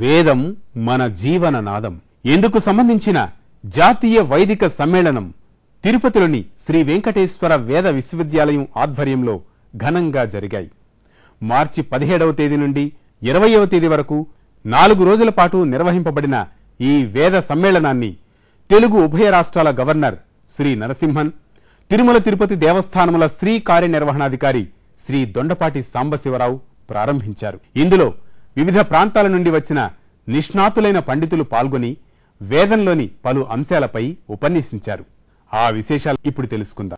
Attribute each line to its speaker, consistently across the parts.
Speaker 1: వేదం మన జీవన నాదం ఇందుకు సంబంధించిన జాతీయ వైదిక సమ్మేళనం తిరుపతిలోని శ్రీ వెంకటేశ్వర వేద విశ్వవిద్యాలయం ఆధ్వర్యంలో ఘనంగా జరిగాయి మార్చి పదిహేడవ తేదీ నుండి ఇరవయవ తేదీ వరకు నాలుగు రోజుల పాటు నిర్వహింపబడిన ఈ వేద సమ్మేళనాన్ని తెలుగు ఉభయ రాష్ట్రాల గవర్నర్ శ్రీ నరసింహన్ తిరుమల తిరుపతి దేవస్థానముల శ్రీ కార్యనిర్వహణాధికారి శ్రీ దొండపాటి సాంబశివరావు ప్రారంభించారు ఇందులో వివిధ ప్రాంతాల నుండి వచ్చిన నిష్ణాతులైన పండితులు పాల్గొని వేదంలోని పలు అంశాలపై ఉపన్యసించారు ఆ విశేషాలు ఇప్పుడు తెలుసుకుందాం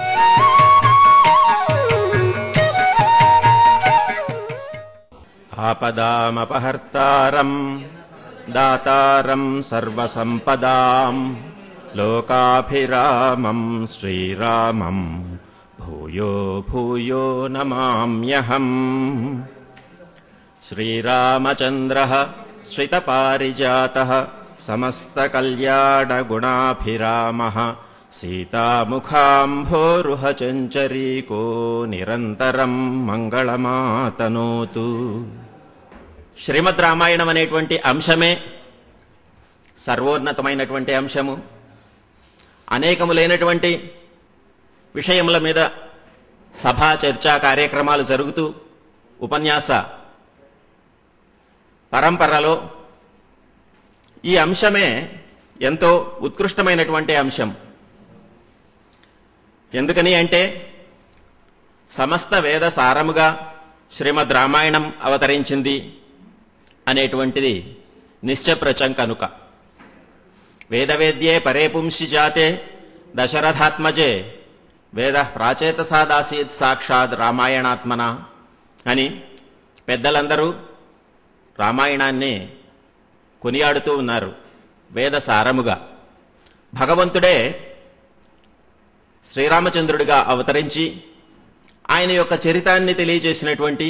Speaker 2: आपदामपहर्तारम् दातारम् सर्वसम्पदाम् लोकाभिरामम् श्रीरामम् भूयो भूयो नमाम्यहम् श्रीरामचन्द्रः श्रितपारिजातः समस्तकल्याणगुणाभिरामः सीतामुखाम्भोरुह चञ्चरीको निरन्तरम् मङ्गलमातनोतु శ్రీమద్ రామాయణం అనేటువంటి అంశమే సర్వోన్నతమైనటువంటి అంశము అనేకములైనటువంటి విషయముల మీద సభా చర్చా కార్యక్రమాలు జరుగుతూ ఉపన్యాస పరంపరలో ఈ అంశమే ఎంతో ఉత్కృష్టమైనటువంటి అంశం ఎందుకని అంటే సమస్త వేద సారముగా శ్రీమద్ రామాయణం అవతరించింది అనేటువంటిది నిశ్చప్రచం కనుక వేదవేద్యే పరే పుంసి జాతే దశరథాత్మజే వేద ప్రాచేతసాదాసీత్ సాక్షాత్ రామాయణాత్మన అని పెద్దలందరూ రామాయణాన్ని కొనియాడుతూ ఉన్నారు వేద సారముగా భగవంతుడే శ్రీరామచంద్రుడిగా అవతరించి ఆయన యొక్క చరితాన్ని తెలియజేసినటువంటి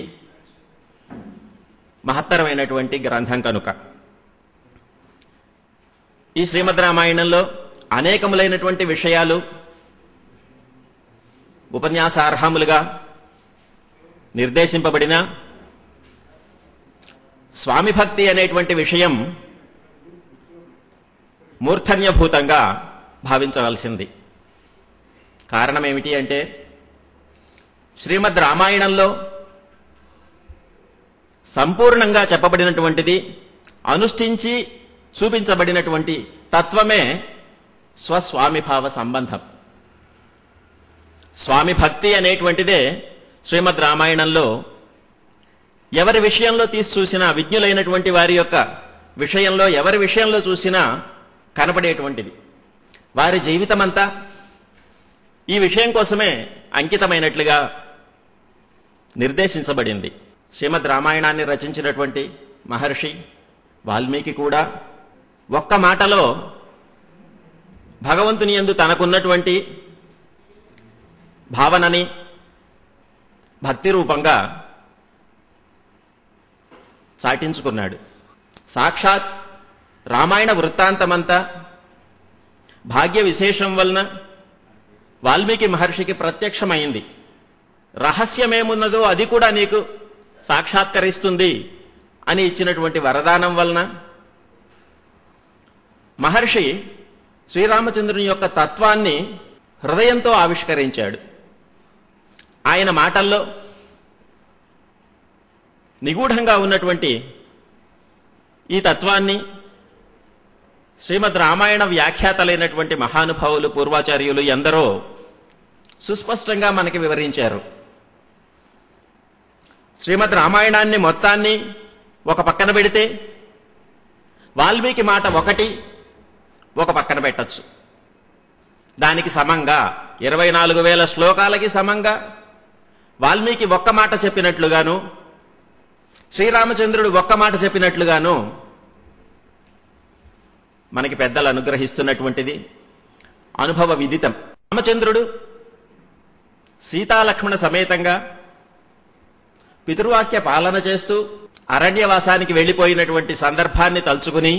Speaker 2: మహత్తరమైనటువంటి గ్రంథం కనుక ఈ శ్రీమద్ రామాయణంలో అనేకములైనటువంటి విషయాలు ఉపన్యాసార్హములుగా నిర్దేశింపబడిన స్వామి భక్తి అనేటువంటి విషయం మూర్ధన్యభూతంగా భావించవలసింది కారణం ఏమిటి అంటే శ్రీమద్ రామాయణంలో సంపూర్ణంగా చెప్పబడినటువంటిది అనుష్ఠించి చూపించబడినటువంటి తత్వమే స్వస్వామిభావ సంబంధం స్వామి భక్తి అనేటువంటిదే శ్రీమద్ రామాయణంలో ఎవరి విషయంలో తీసి చూసినా విజ్ఞులైనటువంటి వారి యొక్క విషయంలో ఎవరి విషయంలో చూసినా కనపడేటువంటిది వారి జీవితమంతా ఈ విషయం కోసమే అంకితమైనట్లుగా నిర్దేశించబడింది శ్రీమద్ రామాయణాన్ని రచించినటువంటి మహర్షి వాల్మీకి కూడా ఒక్క మాటలో భగవంతుని ఎందు తనకున్నటువంటి భావనని భక్తి రూపంగా చాటించుకున్నాడు సాక్షాత్ రామాయణ వృత్తాంతమంతా భాగ్య విశేషం వలన వాల్మీకి మహర్షికి ప్రత్యక్షమైంది రహస్యమేమున్నదో అది కూడా నీకు సాక్షాత్కరిస్తుంది అని ఇచ్చినటువంటి వరదానం వలన మహర్షి శ్రీరామచంద్రుని యొక్క తత్వాన్ని హృదయంతో ఆవిష్కరించాడు ఆయన మాటల్లో నిగూఢంగా ఉన్నటువంటి ఈ తత్వాన్ని శ్రీమద్ రామాయణ వ్యాఖ్యాతలైనటువంటి మహానుభావులు పూర్వాచార్యులు ఎందరో సుస్పష్టంగా మనకి వివరించారు శ్రీమద్ రామాయణాన్ని మొత్తాన్ని ఒక పక్కన పెడితే వాల్మీకి మాట ఒకటి ఒక పక్కన పెట్టచ్చు దానికి సమంగా ఇరవై నాలుగు వేల శ్లోకాలకి సమంగా వాల్మీకి ఒక్క మాట చెప్పినట్లుగాను శ్రీరామచంద్రుడు ఒక్క మాట చెప్పినట్లుగాను మనకి పెద్దలు అనుగ్రహిస్తున్నటువంటిది అనుభవ విదితం రామచంద్రుడు సీతాలక్ష్మణ సమేతంగా పితృవాక్య పాలన చేస్తూ అరణ్యవాసానికి వెళ్ళిపోయినటువంటి సందర్భాన్ని తలుచుకుని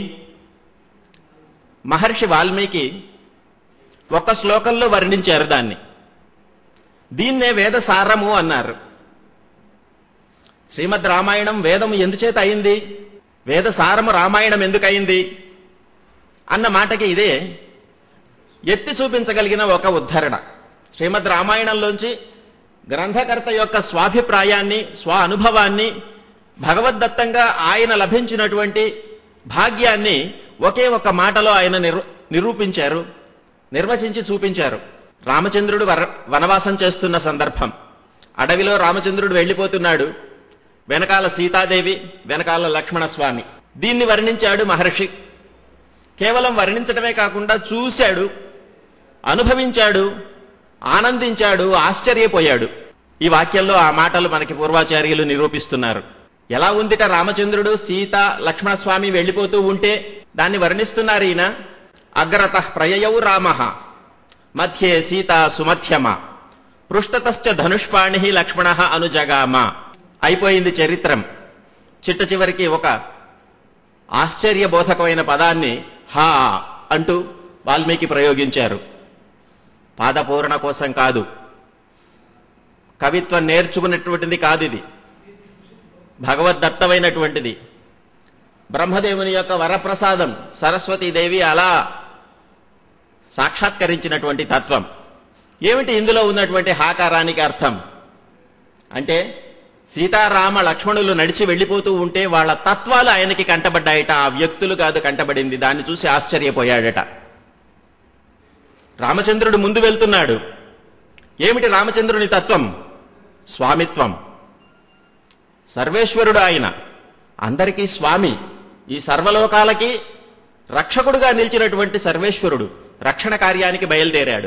Speaker 2: మహర్షి వాల్మీకి ఒక శ్లోకంలో వర్ణించారు దాన్ని దీన్నే వేద సారము అన్నారు శ్రీమద్ రామాయణం వేదము ఎందుచేత అయింది వేద సారము రామాయణం ఎందుకయింది అన్న మాటకి ఇదే ఎత్తి చూపించగలిగిన ఒక ఉద్ధరణ శ్రీమద్ రామాయణంలోంచి గ్రంథకర్త యొక్క స్వాభిప్రాయాన్ని స్వ అనుభవాన్ని భగవద్దత్తంగా ఆయన లభించినటువంటి భాగ్యాన్ని ఒకే ఒక్క మాటలో ఆయన నిరు నిరూపించారు నిర్వచించి చూపించారు రామచంద్రుడు వర వనవాసం చేస్తున్న సందర్భం అడవిలో రామచంద్రుడు వెళ్ళిపోతున్నాడు వెనకాల సీతాదేవి వెనకాల లక్ష్మణస్వామి దీన్ని వర్ణించాడు మహర్షి కేవలం వర్ణించడమే కాకుండా చూశాడు అనుభవించాడు ఆనందించాడు ఆశ్చర్యపోయాడు ఈ వాక్యంలో ఆ మాటలు మనకి పూర్వాచార్యులు నిరూపిస్తున్నారు ఎలా ఉందిట రామచంద్రుడు సీత లక్ష్మణస్వామి వెళ్ళిపోతూ ఉంటే దాన్ని వర్ణిస్తున్నారు ఈయన అగ్రత ప్రయయౌ రామ మధ్యే సీత సుమధ్యమ పృష్ఠతశ్చ ధనుష్పాణి లక్ష్మణ అనుజగామ అయిపోయింది చరిత్రం చిట్ట చివరికి ఒక ఆశ్చర్యబోధకమైన పదాన్ని హా అంటూ వాల్మీకి ప్రయోగించారు పాదపూరణ కోసం కాదు కవిత్వం నేర్చుకున్నటువంటిది కాదు ఇది భగవద్దత్తమైనటువంటిది బ్రహ్మదేవుని యొక్క వరప్రసాదం సరస్వతీదేవి అలా సాక్షాత్కరించినటువంటి తత్వం ఏమిటి ఇందులో ఉన్నటువంటి హాకారానికి అర్థం అంటే సీతారామ లక్ష్మణులు నడిచి వెళ్ళిపోతూ ఉంటే వాళ్ళ తత్వాలు ఆయనకి కంటబడ్డాయట ఆ వ్యక్తులు కాదు కంటబడింది దాన్ని చూసి ఆశ్చర్యపోయాడట రామచంద్రుడు ముందు వెళ్తున్నాడు ఏమిటి రామచంద్రుని తత్వం స్వామిత్వం సర్వేశ్వరుడు ఆయన అందరికీ స్వామి ఈ సర్వలోకాలకి రక్షకుడుగా నిలిచినటువంటి సర్వేశ్వరుడు రక్షణ కార్యానికి బయలుదేరాడు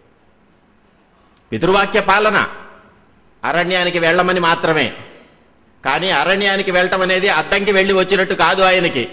Speaker 2: పితృవాక్య పాలన అరణ్యానికి వెళ్ళమని మాత్రమే కానీ అరణ్యానికి వెళ్ళటం అనేది అద్దంకి వెళ్ళి వచ్చినట్టు కాదు ఆయనకి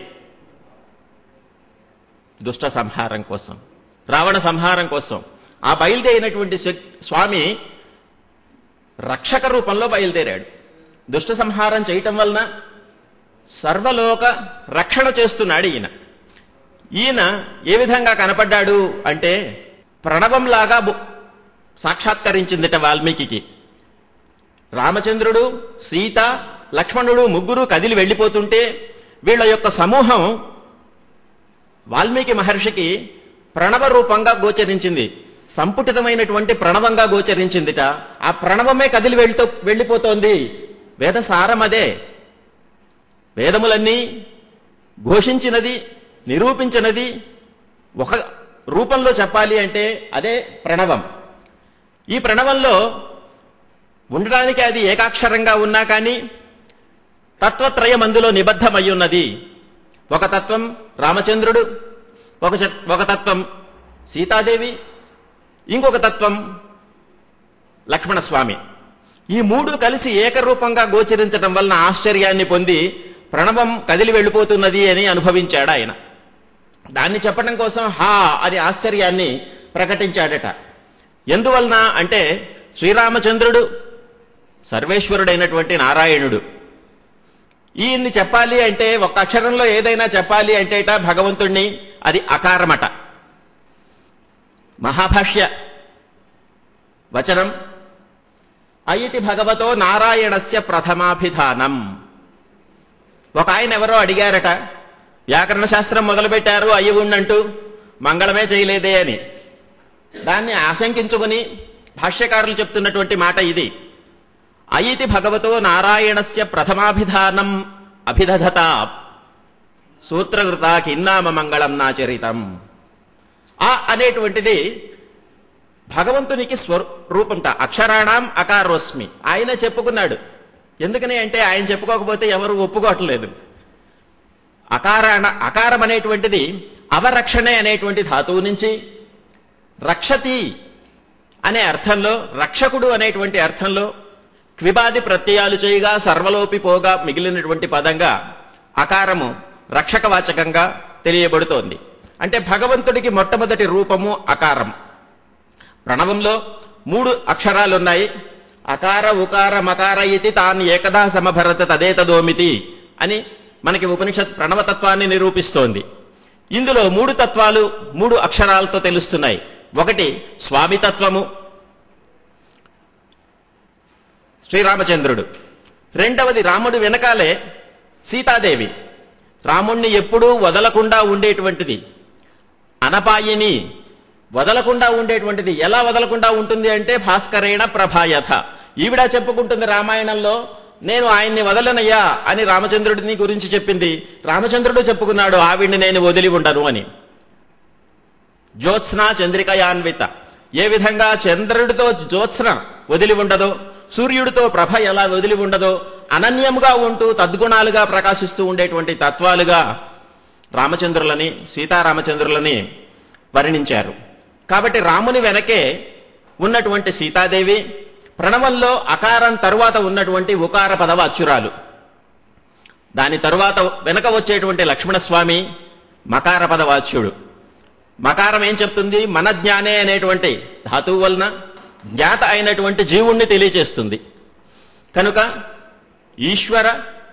Speaker 2: దుష్ట సంహారం కోసం రావణ సంహారం కోసం ఆ బయలుదేరినటువంటి శక్- స్వామి రక్షక రూపంలో బయలుదేరాడు దుష్ట సంహారం చేయటం వలన సర్వలోక రక్షణ చేస్తున్నాడు ఈయన ఈయన ఏ విధంగా కనపడ్డాడు అంటే ప్రణవంలాగా బు- సాక్షాత్కరించిందిట వాల్మీకి రామచంద్రుడు సీత లక్ష్మణుడు ముగ్గురు కదిలి వెళ్ళిపోతుంటే వీళ్ళ యొక్క సమూహం వాల్మీకి మహర్షికి ప్రణవ రూపంగా గోచరించింది సంపుటితమైనటువంటి ప్రణవంగా గోచరించిందిట ఆ ప్రణవమే కదిలి వెళ్తూ వెళ్ళిపోతోంది వేద సారం అదే వేదములన్నీ ఘోషించినది నిరూపించినది ఒక రూపంలో చెప్పాలి అంటే అదే ప్రణవం ఈ ప్రణవంలో ఉండడానికి అది ఏకాక్షరంగా ఉన్నా కానీ తత్వత్రయం అందులో నిబద్ధమై ఉన్నది ఒక తత్వం రామచంద్రుడు ఒక చ- ఒక తత్వం సీతాదేవి ఇంకొక తత్వం లక్ష్మణస్వామి ఈ మూడు కలిసి ఏకరూపంగా గోచరించడం వలన ఆశ్చర్యాన్ని పొంది ప్రణవం కదిలి వెళ్ళిపోతున్నది అని అనుభవించాడు ఆయన దాన్ని చెప్పడం కోసం హా అని ఆశ్చర్యాన్ని ప్రకటించాడట ఎందువలన అంటే శ్రీరామచంద్రుడు సర్వేశ్వరుడైనటువంటి నారాయణుడు ఈయన్ని చెప్పాలి అంటే ఒక అక్షరంలో ఏదైనా చెప్పాలి అంటేట భగవంతుణ్ణి అది అకారమట మహాభాష్య వచనం అయితి భగవతో నారాయణస్య ప్రథమాభిధానం ఒక ఆయన ఎవరో అడిగారట వ్యాకరణ శాస్త్రం మొదలుపెట్టారు అయ్యి ఉండంటూ మంగళమే చేయలేదే అని దాన్ని ఆశంకించుకుని భాష్యకారులు చెప్తున్నటువంటి మాట ఇది అయితి భగవతో నారాయణస్య ప్రథమాభిధానం అభిదధత సూత్రకృత కిన్నామ మంగళం నాచరితం ఆ అనేటువంటిది భగవంతునికి స్వరూపంట అక్షరాణం అకారోస్మి ఆయన చెప్పుకున్నాడు ఎందుకని అంటే ఆయన చెప్పుకోకపోతే ఎవరు ఒప్పుకోవట్లేదు అకారాణ అకారం అనేటువంటిది అవరక్షణే అనేటువంటి ధాతువు నుంచి రక్షతి అనే అర్థంలో రక్షకుడు అనేటువంటి అర్థంలో క్విబాది ప్రత్యయాలు చేయగా సర్వలోపి పోగా మిగిలినటువంటి పదంగా అకారము రక్షకవాచకంగా తెలియబడుతోంది అంటే భగవంతుడికి మొట్టమొదటి రూపము అకారం ప్రణవంలో మూడు అక్షరాలున్నాయి అకార ఉకార మకార ఇతి తాన్ ఏకదా సమభరత తదేతదోమితి అని మనకి ఉపనిషత్ ప్రణవతత్వాన్ని నిరూపిస్తోంది ఇందులో మూడు తత్వాలు మూడు అక్షరాలతో తెలుస్తున్నాయి ఒకటి స్వామితత్వము శ్రీరామచంద్రుడు రెండవది రాముడు వెనకాలే సీతాదేవి రాముణ్ణి ఎప్పుడూ వదలకుండా ఉండేటువంటిది అనపాయిని వదలకుండా ఉండేటువంటిది ఎలా వదలకుండా ఉంటుంది అంటే భాస్కరేణ ప్రభాయథ ఈవిడ చెప్పుకుంటుంది రామాయణంలో నేను ఆయన్ని వదలనయ్యా అని రామచంద్రుడిని గురించి చెప్పింది రామచంద్రుడు చెప్పుకున్నాడు ఆవిడ్ని నేను వదిలి ఉండను అని జ్యోత్స్న చంద్రికయాన్విత ఏ విధంగా చంద్రుడితో జ్యోత్స్న వదిలి ఉండదో సూర్యుడితో ప్రభ ఎలా వదిలి ఉండదో అనన్యముగా ఉంటూ తద్గుణాలుగా ప్రకాశిస్తూ ఉండేటువంటి తత్వాలుగా రామచంద్రులని సీతారామచంద్రులని వర్ణించారు కాబట్టి రాముని వెనకే ఉన్నటువంటి సీతాదేవి ప్రణవంలో అకారం తరువాత ఉన్నటువంటి ఉకార పదవ అచ్చురాలు దాని తరువాత వెనక వచ్చేటువంటి లక్ష్మణస్వామి మకార పదవాచ్యుడు మకారం ఏం చెప్తుంది మన జ్ఞానే అనేటువంటి ధాతువు వలన జ్ఞాత అయినటువంటి జీవుణ్ణి తెలియచేస్తుంది కనుక ఈశ్వర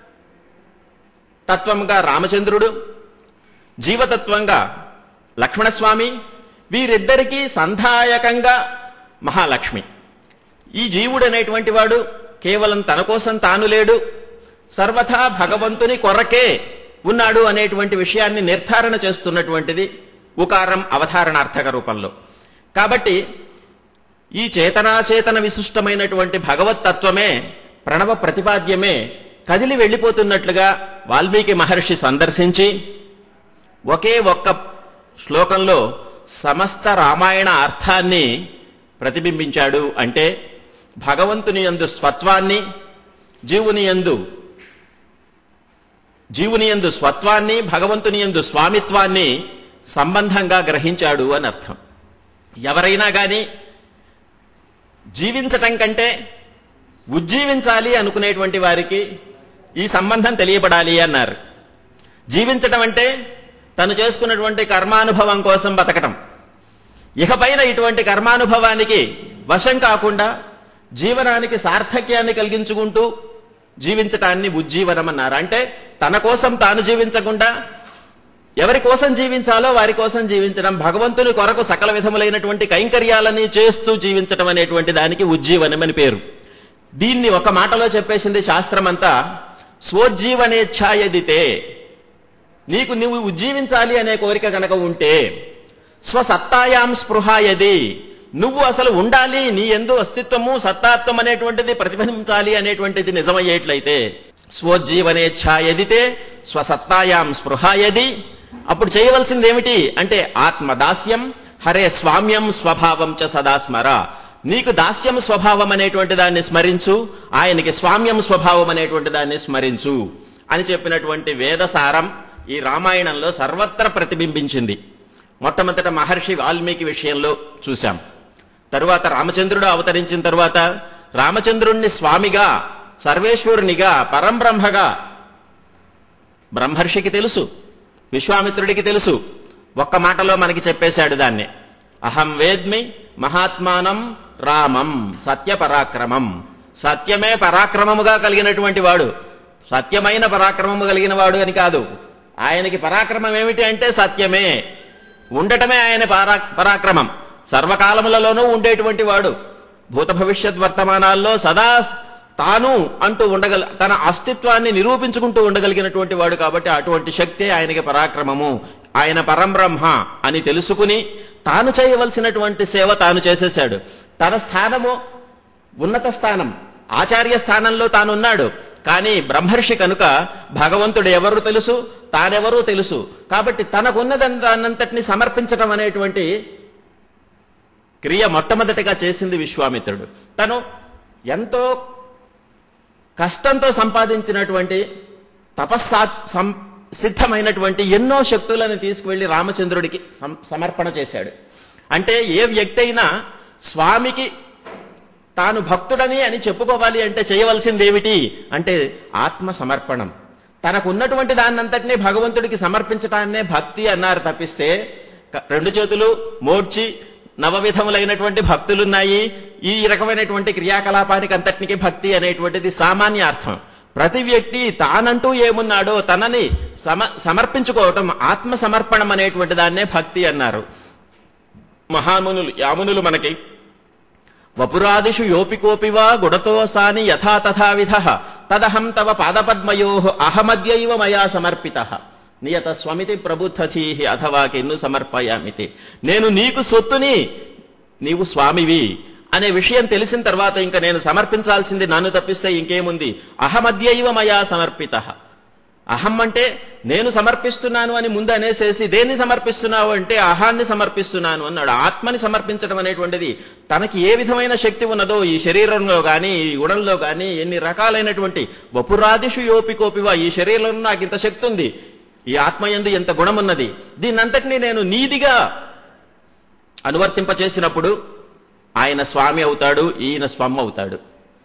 Speaker 2: తత్వంగా రామచంద్రుడు జీవతత్వంగా లక్ష్మణస్వామి వీరిద్దరికీ సంధాయకంగా మహాలక్ష్మి ఈ జీవుడు అనేటువంటి వాడు కేవలం తన కోసం తాను లేడు సర్వథా భగవంతుని కొరకే ఉన్నాడు అనేటువంటి విషయాన్ని నిర్ధారణ చేస్తున్నటువంటిది ఉకారం అవధారణార్థక రూపంలో కాబట్టి ఈ చేతనాచేతన విశిష్టమైనటువంటి భగవత్తత్వమే ప్రణవ ప్రతిపాద్యమే కదిలి వెళ్ళిపోతున్నట్లుగా వాల్మీకి మహర్షి సందర్శించి ఒకే ఒక్క శ్లోకంలో సమస్త రామాయణ అర్థాన్ని ప్రతిబింబించాడు అంటే భగవంతుని యందు స్వత్వాన్ని జీవుని యందు జీవుని యందు స్వత్వాన్ని భగవంతుని యందు స్వామిత్వాన్ని సంబంధంగా గ్రహించాడు అని అర్థం ఎవరైనా కానీ జీవించటం కంటే ఉజ్జీవించాలి అనుకునేటువంటి వారికి ఈ సంబంధం తెలియబడాలి అన్నారు జీవించటం అంటే తను చేసుకున్నటువంటి కర్మానుభవం కోసం బతకటం ఇకపైన ఇటువంటి కర్మానుభవానికి వశం కాకుండా జీవనానికి సార్థక్యాన్ని కలిగించుకుంటూ జీవించటాన్ని ఉజ్జీవనం అన్నారు అంటే తన కోసం తాను జీవించకుండా ఎవరి కోసం జీవించాలో వారి కోసం జీవించడం భగవంతుని కొరకు సకల విధములైనటువంటి కైంకర్యాలని చేస్తూ జీవించడం అనేటువంటి దానికి ఉజ్జీవనం అని పేరు దీన్ని ఒక మాటలో చెప్పేసింది శాస్త్రమంతా స్వోజ్జీవనేచ్ఛాయదితే నీకు నువ్వు ఉజ్జీవించాలి అనే కోరిక గనక ఉంటే స్వసత్తాయాం స్పృహాయది నువ్వు అసలు ఉండాలి నీ ఎందు అస్తిత్వము సత్తాత్వం అనేటువంటిది ప్రతిఫలించాలి అనేటువంటిది నిజమయ్యేట్లయితే స్వోజ్జీవనేచ్ఛాయదితే స్వసత్తాయాం స్పృహాయది అప్పుడు చేయవలసింది ఏమిటి అంటే ఆత్మదాస్యం హరే స్వామ్యం స్వభావం చ సదా స్మర నీకు దాస్యం స్వభావం అనేటువంటి దాన్ని స్మరించు ఆయనకి స్వామ్యం స్వభావం అనేటువంటి దాన్ని స్మరించు అని చెప్పినటువంటి వేదసారం ఈ రామాయణంలో సర్వత్ర ప్రతిబింబించింది మొట్టమొదట మహర్షి వాల్మీకి విషయంలో చూశాం తరువాత రామచంద్రుడు అవతరించిన తరువాత రామచంద్రుణ్ణి స్వామిగా సర్వేశ్వరునిగా పరంబ్రహ్మగా బ్రహ్మర్షికి తెలుసు విశ్వామిత్రుడికి తెలుసు ఒక్క మాటలో మనకి చెప్పేశాడు దాన్ని అహం వేద్మి మహాత్మానం రామం సత్య పరాక్రమం సత్యమే పరాక్రమముగా కలిగినటువంటి వాడు సత్యమైన పరాక్రమము కలిగిన వాడు అని కాదు ఆయనకి పరాక్రమం ఏమిటి అంటే సత్యమే ఉండటమే ఆయన పరా పరాక్రమం సర్వకాలములలోనూ ఉండేటువంటి వాడు భూత భవిష్యత్ వర్తమానాల్లో సదా తాను అంటూ ఉండగల తన అస్తిత్వాన్ని నిరూపించుకుంటూ ఉండగలిగినటువంటి వాడు కాబట్టి అటువంటి శక్తే ఆయనకి పరాక్రమము ఆయన పరంబ్రహ్మ అని తెలుసుకుని తాను చేయవలసినటువంటి సేవ తాను చేసేశాడు తన స్థానము ఉన్నత స్థానం ఆచార్య స్థానంలో తానున్నాడు కానీ బ్రహ్మర్షి కనుక భగవంతుడు ఎవరు తెలుసు తానెవరూ తెలుసు కాబట్టి తనకున్నదంతటిని సమర్పించడం అనేటువంటి క్రియ మొట్టమొదటిగా చేసింది విశ్వామిత్రుడు తను ఎంతో కష్టంతో సంపాదించినటువంటి తపస్సా సం సిద్ధమైనటువంటి ఎన్నో శక్తులను తీసుకువెళ్లి రామచంద్రుడికి సం- సమర్పణ చేశాడు అంటే ఏ వ్యక్తి అయినా స్వామికి తాను భక్తుడని అని చెప్పుకోవాలి అంటే చేయవలసింది ఏమిటి అంటే ఆత్మ సమర్పణం తనకు ఉన్నటువంటి దాన్నంతటినీ భగవంతుడికి సమర్పించటాన్నే భక్తి అన్నారు తప్పిస్తే క- రెండు చేతులు మోడ్చి నవవిధములైనటువంటి భక్తులున్నాయి ఈ రకమైనటువంటి క్రియాకలాపానికి అంతటికి భక్తి అనేటువంటిది సామాన్య అర్థం ప్రతి వ్యక్తి తానంటూ ఏమున్నాడో తనని సమ సమర్పించుకోవటం ఆత్మ సమర్పణం అనేటువంటి దాన్నే భక్తి అన్నారు మహామునులు యామునులు మనకి వపురాదిషు యోపికోపి వా గుడతో సాని యథా తథా విధ తదహం తవ పాదపద్మయో అహమద్యైవ మయా సమర్పిత నియత స్వమితి ప్రభుత్వధీహి అథవా కిన్ను సమర్పయామితి నేను నీకు సొత్తుని నీవు స్వామివి అనే విషయం తెలిసిన తర్వాత ఇంకా నేను సమర్పించాల్సింది నన్ను తప్పిస్తే ఇంకేముంది అహమద్యైవ మయా సమర్పిత అహం అంటే నేను సమర్పిస్తున్నాను అని ముందు అనేసేసి దేన్ని సమర్పిస్తున్నావు అంటే అహాన్ని సమర్పిస్తున్నాను అన్నాడు ఆత్మని సమర్పించడం అనేటువంటిది తనకి ఏ విధమైన శక్తి ఉన్నదో ఈ శరీరంలో కానీ ఈ గుణంలో కానీ ఎన్ని రకాలైనటువంటి వపురాదిషు యోపికోపివా ఈ శరీరంలో నాకు ఇంత శక్తి ఉంది ఈ ఆత్మయందు ఎంత గుణం ఉన్నది దీన్నంతటినీ నేను నీదిగా అనువర్తింపచేసినప్పుడు ఆయన స్వామి అవుతాడు ఈయన స్వమ్మ అవుతాడు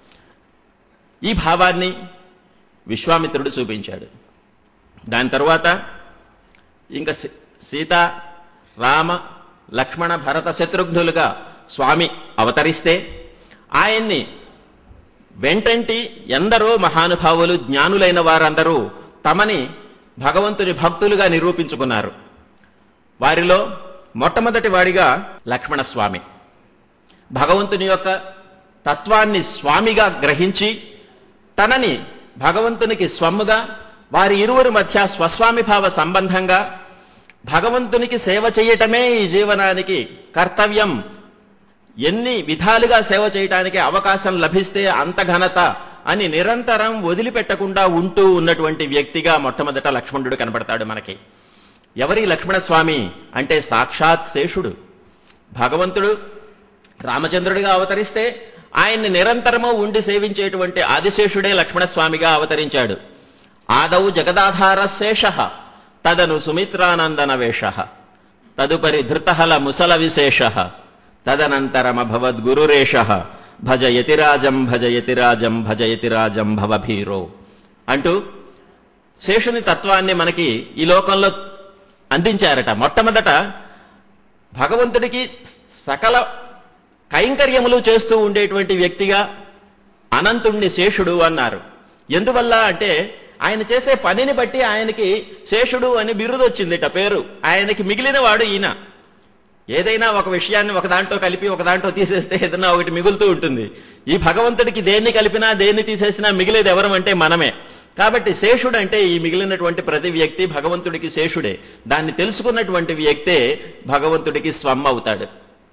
Speaker 2: ఈ భావాన్ని విశ్వామిత్రుడు చూపించాడు దాని తర్వాత ఇంకా సీ- సీత రామ లక్ష్మణ భరత శత్రుఘ్నులుగా స్వామి అవతరిస్తే ఆయన్ని వెంటంటి ఎందరో మహానుభావులు జ్ఞానులైన వారందరూ తమని భగవంతుని భక్తులుగా నిరూపించుకున్నారు వారిలో మొట్టమొదటి వాడిగా లక్ష్మణస్వామి భగవంతుని యొక్క తత్వాన్ని స్వామిగా గ్రహించి తనని భగవంతునికి స్వమ్ముగా వారి ఇరువురి మధ్య స్వస్వామి భావ సంబంధంగా భగవంతునికి సేవ చేయటమే ఈ జీవనానికి కర్తవ్యం ఎన్ని విధాలుగా సేవ చేయటానికి అవకాశం లభిస్తే అంత ఘనత అని నిరంతరం వదిలిపెట్టకుండా ఉంటూ ఉన్నటువంటి వ్యక్తిగా మొట్టమొదట లక్ష్మణుడు కనబడతాడు మనకి ఎవరి లక్ష్మణస్వామి అంటే సాక్షాత్ శేషుడు భగవంతుడు రామచంద్రుడిగా అవతరిస్తే ఆయన్ని నిరంతరము ఉండి సేవించేటువంటి ఆదిశేషుడే లక్ష్మణస్వామిగా అవతరించాడు ఆదౌ జగదాధార శేష తదను సుమిత్రానందన వేష తదుపరి ధృతహల ముసల విశేష తదనంతరమభవద్గురురేష భజ యతిరాజం భజ యతిరాజం భజ యతిరాజం భవభీరో అంటూ శేషుని తత్వాన్ని మనకి ఈ లోకంలో అందించారట మొట్టమొదట భగవంతుడికి సకల కైంకర్యములు చేస్తూ ఉండేటువంటి వ్యక్తిగా అనంతుణ్ణి శేషుడు అన్నారు ఎందువల్ల అంటే ఆయన చేసే పనిని బట్టి ఆయనకి శేషుడు అని బిరుదు వచ్చిందిట పేరు ఆయనకి మిగిలిన వాడు ఈయన ఏదైనా ఒక విషయాన్ని ఒక దాంట్లో కలిపి ఒక దాంట్లో తీసేస్తే ఏదైనా ఒకటి మిగులుతూ ఉంటుంది ఈ భగవంతుడికి దేన్ని కలిపినా దేన్ని తీసేసినా మిగిలేది ఎవరం అంటే మనమే కాబట్టి శేషుడు అంటే ఈ మిగిలినటువంటి ప్రతి వ్యక్తి భగవంతుడికి శేషుడే దాన్ని తెలుసుకున్నటువంటి వ్యక్తే భగవంతుడికి స్వమ్ అవుతాడు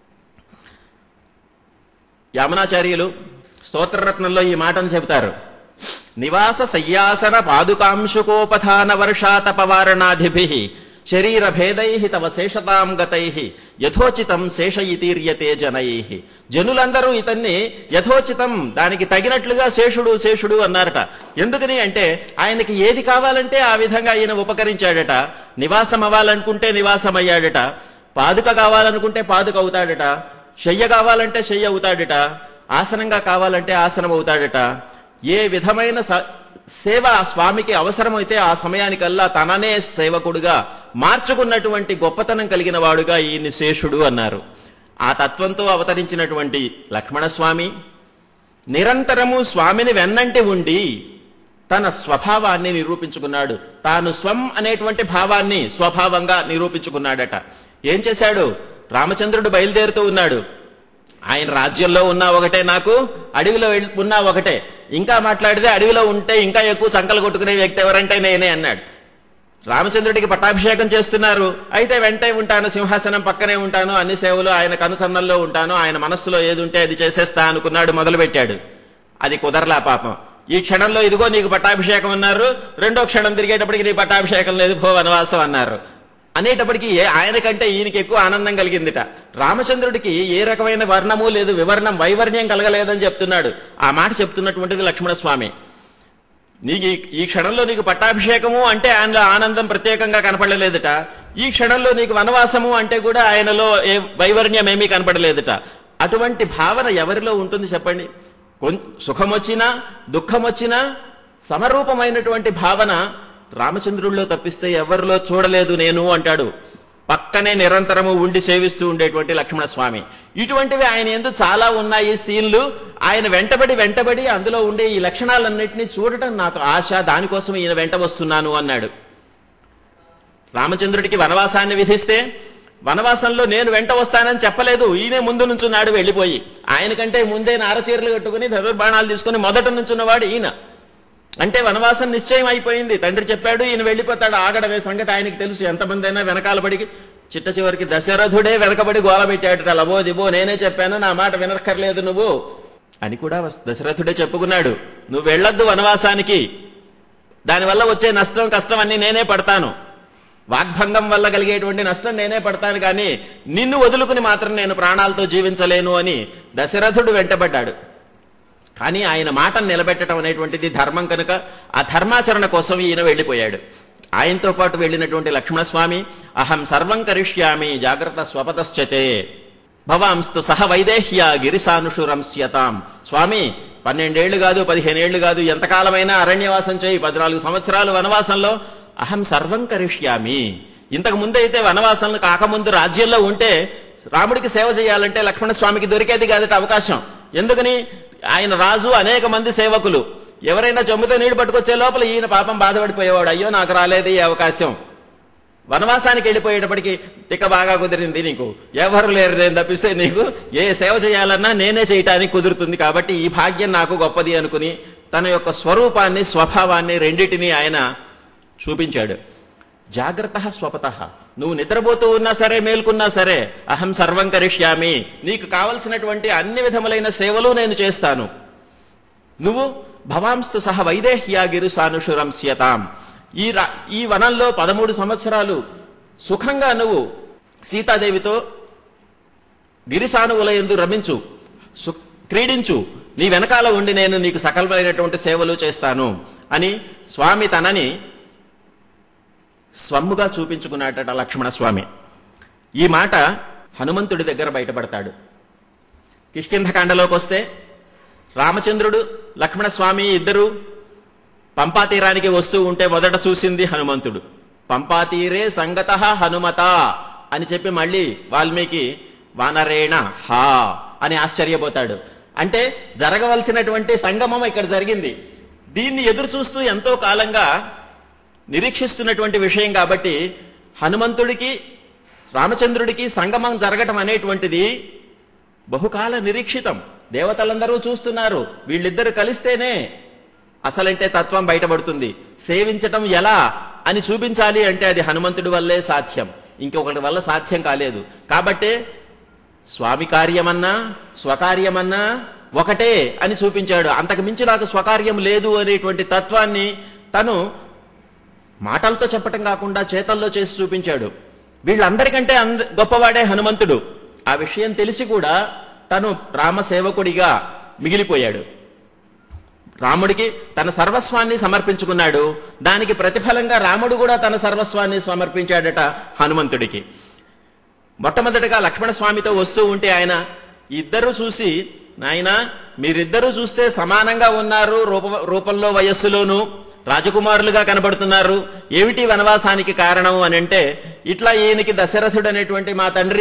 Speaker 2: యామనాచార్యులు స్తోత్రరత్నంలో ఈ మాటను చెబుతారు నివాస సయ్యాసన పాదుకాంశుకోపధాన వర్షాతపవారణాధిభి శరీర భేదై తవ శేషతాం గతై యథోచితం శేషయితీర్యతే జనై జనులందరూ ఇతన్ని యథోచితం దానికి తగినట్లుగా శేషుడు శేషుడు అన్నారట ఎందుకని అంటే ఆయనకి ఏది కావాలంటే ఆ విధంగా ఈయన ఉపకరించాడట నివాసం అవ్వాలనుకుంటే నివాసం అయ్యాడట పాదుక కావాలనుకుంటే పాదుక అవుతాడట శయ్య కావాలంటే శయ్య అవుతాడట ఆసనంగా కావాలంటే ఆసనం అవుతాడట ఏ విధమైన స- సేవ ఆ స్వామికి అవసరమైతే ఆ సమయానికల్లా తననే సేవకుడుగా మార్చుకున్నటువంటి గొప్పతనం కలిగిన వాడుగా ఈయన్ని శేషుడు అన్నారు ఆ తత్వంతో అవతరించినటువంటి లక్ష్మణస్వామి నిరంతరము స్వామిని వెన్నంటి ఉండి తన స్వభావాన్ని నిరూపించుకున్నాడు తాను స్వం అనేటువంటి భావాన్ని స్వభావంగా నిరూపించుకున్నాడట ఏం చేశాడు రామచంద్రుడు బయలుదేరుతూ ఉన్నాడు ఆయన రాజ్యంలో ఉన్నా ఒకటే నాకు అడవిలో వెళ్- ఉన్నా ఒకటే ఇంకా మాట్లాడితే అడవిలో ఉంటే ఇంకా ఎక్కువ చంకలు కొట్టుకునే వ్యక్తి ఎవరంటే నేనే అన్నాడు రామచంద్రుడికి పట్టాభిషేకం చేస్తున్నారు అయితే వెంటే ఉంటాను సింహాసనం పక్కనే ఉంటాను అన్ని సేవలు ఆయన కనుసన్నల్లో ఉంటాను ఆయన మనస్సులో ఏది ఉంటే అది చేసేస్తా అనుకున్నాడు మొదలుపెట్టాడు అది కుదరలా పాపం ఈ క్షణంలో ఇదిగో నీకు పట్టాభిషేకం అన్నారు రెండో క్షణం తిరిగేటప్పటికి నీ పట్టాభిషేకం లేదు పో వనవాసం అన్నారు అనేటప్పటికీ ఏ- ఆయనకంటే ఈయనకి ఎక్కువ ఆనందం కలిగిందిట రామచంద్రుడికి ఏ రకమైన వర్ణము లేదు వివర్ణం వైవర్ణ్యం కలగలేదని చెప్తున్నాడు ఆ మాట చెప్తున్నటువంటిది లక్ష్మణస్వామి నీకు ఈ- ఈ క్షణంలో నీకు పట్టాభిషేకము అంటే ఆయనలో ఆనందం ప్రత్యేకంగా కనపడలేదుట ఈ క్షణంలో నీకు వనవాసము అంటే కూడా ఆయనలో ఏ వైవర్ణ్యం ఏమీ కనపడలేదుట అటువంటి భావన ఎవరిలో ఉంటుంది చెప్పండి కొం- సుఖం వచ్చినా దుఃఖం వచ్చినా సమరూపమైనటువంటి భావన రామచంద్రుల్లో తప్పిస్తే ఎవరిలో చూడలేదు నేను అంటాడు పక్కనే నిరంతరము ఉండి సేవిస్తూ ఉండేటువంటి లక్ష్మణస్వామి ఇటువంటివి ఆయన ఎందు చాలా ఉన్నాయి సీన్లు ఆయన వెంటబడి వెంటబడి అందులో ఉండే ఈ లక్షణాలన్నింటినీ చూడటం నాకు ఆశ దానికోసం ఈయన వెంట వస్తున్నాను అన్నాడు రామచంద్రుడికి వనవాసాన్ని విధిస్తే వనవాసంలో నేను వెంట వస్తానని చెప్పలేదు ఈయనే ముందు నుంచున్నాడు వెళ్ళిపోయి ఆయనకంటే ముందే నారచీరలు కట్టుకుని ధనుర్బాణాలు తీసుకుని మొదట నుంచున్నవాడు ఈయన అంటే వనవాసం నిశ్చయం అయిపోయింది తండ్రి చెప్పాడు ఈయన వెళ్ళిపోతాడు ఆగడమే సంగతి ఆయనకి తెలుసు ఎంతమంది అయినా వెనకాల పడి చిట్ట చివరికి దశరథుడే వెనకబడి గోల పెట్టాడు లబో దిబో నేనే చెప్పాను నా మాట వినక్కర్లేదు నువ్వు అని కూడా వస్- దశరథుడే చెప్పుకున్నాడు నువ్వు వెళ్ళొద్దు వనవాసానికి దానివల్ల వచ్చే నష్టం కష్టం అన్ని నేనే పడతాను వాగ్భంగం వల్ల కలిగేటువంటి నష్టం నేనే పడతాను కానీ నిన్ను వదులుకుని మాత్రం నేను ప్రాణాలతో జీవించలేను అని దశరథుడు వెంటబడ్డాడు కానీ ఆయన మాటను నిలబెట్టడం అనేటువంటిది ధర్మం కనుక ఆ ధర్మాచరణ కోసం ఈయన వెళ్ళిపోయాడు ఆయనతో పాటు వెళ్ళినటువంటి లక్ష్మణస్వామి అహం సర్వం కరిష్యామి జాగ్రత్త స్వపదశ్చతే భవాంస్తు సహ వైదేహ్య గిరిసానుషురంస్యతాం స్వామి పన్నెండేళ్లు కాదు పదిహేనేళ్లు కాదు ఎంతకాలమైనా అరణ్యవాసం చేయి పద్నాలుగు సంవత్సరాలు వనవాసంలో అహం సర్వం కరిష్యామి ఇంతకు ముందైతే వనవాసంలో కాకముందు రాజ్యంలో ఉంటే రాముడికి సేవ చేయాలంటే లక్ష్మణ స్వామికి దొరికేది కాదట అవకాశం ఎందుకని ఆయన రాజు అనేక మంది సేవకులు ఎవరైనా చెమ్ముతో నీళ్లు పట్టుకొచ్చే లోపల ఈయన పాపం బాధపడిపోయేవాడు అయ్యో నాకు రాలేదు ఈ అవకాశం వనవాసానికి వెళ్ళిపోయేటప్పటికి తిక్క బాగా కుదిరింది నీకు ఎవరు లేరు నేను తప్పిస్తే నీకు ఏ సేవ చేయాలన్నా నేనే చేయటానికి కుదురుతుంది కాబట్టి ఈ భాగ్యం నాకు గొప్పది అనుకుని తన యొక్క స్వరూపాన్ని స్వభావాన్ని రెండిటిని ఆయన చూపించాడు జాగ్రత్త స్వపత నువ్వు నిద్రపోతూ ఉన్నా సరే మేల్కున్నా సరే అహం సర్వం కరిష్యామి నీకు కావలసినటువంటి అన్ని విధములైన సేవలు నేను చేస్తాను నువ్వు భవాంస్తు సహ వైదేహ్యా గిరు సానుషురంస్యతాం ఈ రా ఈ వనంలో పదమూడు సంవత్సరాలు సుఖంగా నువ్వు సీతాదేవితో గిరిసానువుల ఎందు రమించు సు- క్రీడించు నీ వెనకాల ఉండి నేను నీకు సకలమైనటువంటి సేవలు చేస్తాను అని స్వామి తనని స్వమ్ముగా చూపించుకున్నాడట లక్ష్మణ స్వామి ఈ మాట హనుమంతుడి దగ్గర బయటపడతాడు కిష్కింధకాండలోకి వస్తే రామచంద్రుడు లక్ష్మణస్వామి ఇద్దరు పంపా తీరానికి వస్తూ ఉంటే మొదట చూసింది హనుమంతుడు పంపా తీరే సంగత హనుమత అని చెప్పి మళ్ళీ వాల్మీకి వానరేణ హా అని ఆశ్చర్యపోతాడు అంటే జరగవలసినటువంటి సంగమం ఇక్కడ జరిగింది దీన్ని ఎదురు చూస్తూ ఎంతో కాలంగా నిరీక్షిస్తున్నటువంటి విషయం కాబట్టి హనుమంతుడికి రామచంద్రుడికి సంగమం జరగటం అనేటువంటిది బహుకాల నిరీక్షితం దేవతలందరూ చూస్తున్నారు వీళ్ళిద్దరు కలిస్తేనే అసలంటే తత్వం బయటపడుతుంది సేవించటం ఎలా అని చూపించాలి అంటే అది హనుమంతుడి వల్లే సాధ్యం ఇంకొకటి వల్ల సాధ్యం కాలేదు కాబట్టే స్వామి కార్యమన్నా స్వకార్యమన్నా ఒకటే అని చూపించాడు అంతకు మించి నాకు స్వకార్యం లేదు అనేటువంటి తత్వాన్ని తను మాటలతో చెప్పటం కాకుండా చేతల్లో చేసి చూపించాడు వీళ్ళందరికంటే అంద గొప్పవాడే హనుమంతుడు ఆ విషయం తెలిసి కూడా తను రామసేవకుడిగా మిగిలిపోయాడు రాముడికి తన సర్వస్వాన్ని సమర్పించుకున్నాడు దానికి ప్రతిఫలంగా రాముడు కూడా తన సర్వస్వాన్ని సమర్పించాడట హనుమంతుడికి మొట్టమొదటిగా లక్ష్మణ స్వామితో వస్తూ ఉంటే ఆయన ఇద్దరు చూసి నాయన మీరిద్దరూ చూస్తే సమానంగా ఉన్నారు రూప రూపంలో వయస్సులోనూ రాజకుమారులుగా కనబడుతున్నారు ఏమిటి వనవాసానికి కారణం అని అంటే ఇట్లా ఈయనకి దశరథుడు అనేటువంటి మా తండ్రి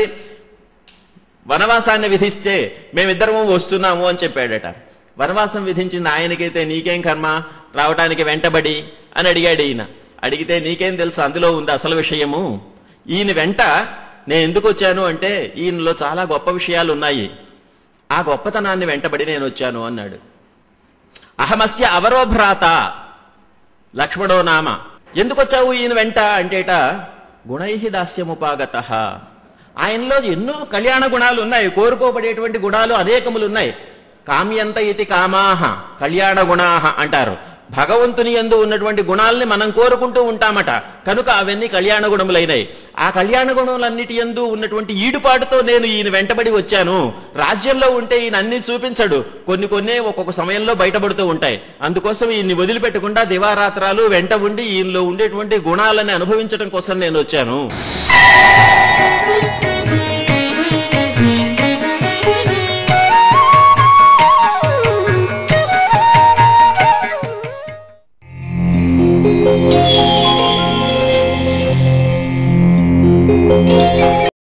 Speaker 2: వనవాసాన్ని విధిస్తే మేమిద్దరము వస్తున్నాము అని చెప్పాడట వనవాసం విధించింది ఆయనకైతే నీకేం కర్మ రావటానికి వెంటబడి అని అడిగాడు ఈయన అడిగితే నీకేం తెలుసు అందులో ఉంది అసలు విషయము ఈయన వెంట నేను ఎందుకు వచ్చాను అంటే ఈయనలో చాలా గొప్ప విషయాలు ఉన్నాయి ఆ గొప్పతనాన్ని వెంటబడి నేను వచ్చాను అన్నాడు అహమస్య అవరోభ్రాత లక్ష్మణో నామ ఎందుకు వచ్చావు ఈయన వెంట అంటేట గుణై దాస్యముపాగత ఆయనలో ఎన్నో కళ్యాణ గుణాలు ఉన్నాయి కోరుకోబడేటువంటి గుణాలు అనేకములు ఉన్నాయి కామ్యంత ఇతి కామాహ కళ్యాణ గుణాహ అంటారు భగవంతుని ఎందు ఉన్నటువంటి గుణాలని మనం కోరుకుంటూ ఉంటామట కనుక అవన్నీ కళ్యాణ గుణములైనాయి ఆ కళ్యాణ గుణములన్నిటి ఎందు ఉన్నటువంటి ఈడుపాటుతో నేను ఈయన వెంటబడి వచ్చాను రాజ్యంలో ఉంటే ఈయన అన్ని చూపించడు కొన్ని కొన్ని ఒక్కొక్క సమయంలో బయటపడుతూ ఉంటాయి అందుకోసం ఈయన్ని వదిలిపెట్టకుండా దివారాత్రాలు వెంట ఉండి ఈయనలో ఉండేటువంటి గుణాలని అనుభవించడం కోసం నేను వచ్చాను